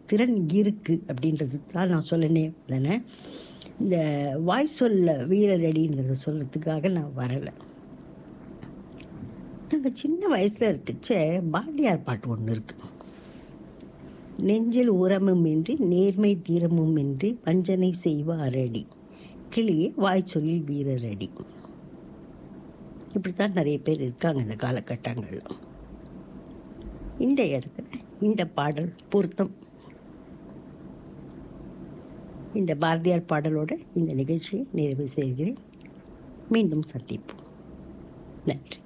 திறன் இருக்குது அப்படின்றது தான் நான் சொல்லனே தானே இந்த வாய் சொல்ல வீரரடிங்கிறத சொல்கிறதுக்காக நான் வரலை நாங்கள் சின்ன வயசில் இருக்குச்சே பாரதியார் பாட்டு ஒன்று இருக்குது நெஞ்சில் உரமும் இன்றி நேர்மை தீரமும் இன்றி வஞ்சனை செய்வாரடி கிளியே வாய் சொல்லி வீரரடி இப்படி தான் நிறைய பேர் இருக்காங்க இந்த காலகட்டங்களில் இந்த இடத்துல இந்த பாடல் பொருத்தம் இந்த பாரதியார் பாடலோட இந்த நிகழ்ச்சியை நிறைவு செய்கிறேன் மீண்டும் சந்திப்போம் நன்றி